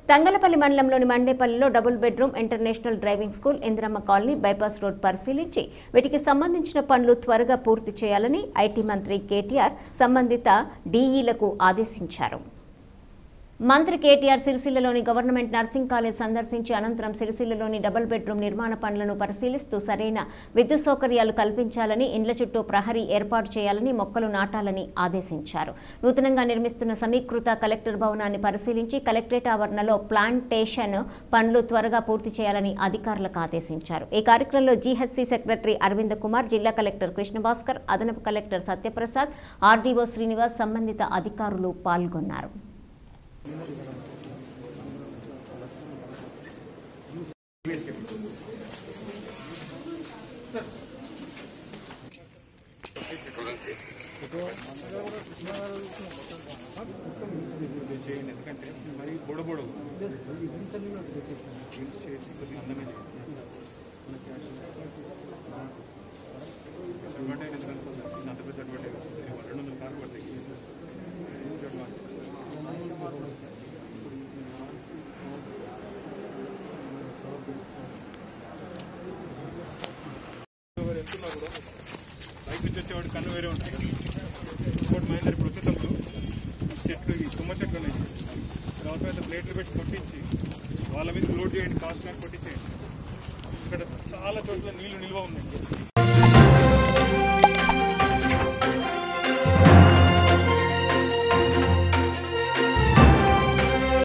తంగలపల్లి మండలంలోని మండేపల్లిలో double bedroom international driving school Indiramma colony bypass road పరిశీలించి వీటికి సంబంధించిన పనులు త్వరగా పూర్తి చేయాలని ఐటీ మంత్రి కేటీఆర్ సంబంధిత డీఈలకు ఆదేశించారు మంత్రి కేటీఆర్ సిరిసిల్లలోని గవర్నమెంట్ నర్సింగ్ కాలేజ్ సందర్శించి అనంతరం సిరిసిల్లలోని డబుల్ బెడ్రూమ్ నిర్మాణ పనులను పరిశీలిస్తూ సరైన విద్యుత్ సౌకర్యాలు కల్పించాలని ఇండ్ల చుట్టూ ప్రహరీ ఏర్పాటు చేయాలని మొక్కలు నాటాలని ఆదేశించారు నూతనంగా నిర్మిస్తున్న సమీకృత కలెక్టర్ భవనాన్ని పరిశీలించి కలెక్టరేట్ ఆవరణలో ప్లాంటేషన్ పనులు త్వరగా పూర్తి చేయాలని అధికారులకు ఆదేశించారు ఈ కార్యక్రమంలో జీహెచ్సీ సెక్రటరీ అరవింద్ కుమార్ జిల్లా కలెక్టర్ కృష్ణభాస్కర్ అదనపు కలెక్టర్ సత్యప్రసాద్ ఆర్డీఓ శ్రీనివాస్ సంబంధిత అధికారులు పాల్గొన్నారు చేయండి ఎందుకంటే మరి బొడబొడు చేసి కొద్దిగా అందమే చేయండి అడ్వాంటేజ్ ఎందుకంటే అంత పెద్ద అడ్వాంటేజ్ రెండు వందల కార్లు పడతాయి Huge advantage. ఎవరు వెళ్తున్నా కూడా బైక్ నుంచి వచ్చేవాడు కన్ను వేరే ఉంటాయి ఇంకోటి మా ఇద్దరు ఇప్పుడు వచ్చేటప్పుడు చెట్లు ఈ తుమ్మ చెట్లు ఉన్నాయి ఇక్కడ అవసరమైతే ప్లేట్లు పెట్టి కొట్టించి వాళ్ళ మీద లోడ్ చేయండి కాస్ట్ కానీ కొట్టించేయండి ఇక్కడ చాలా చోట్ల నీళ్లు నిల్వ ఉన్నాయి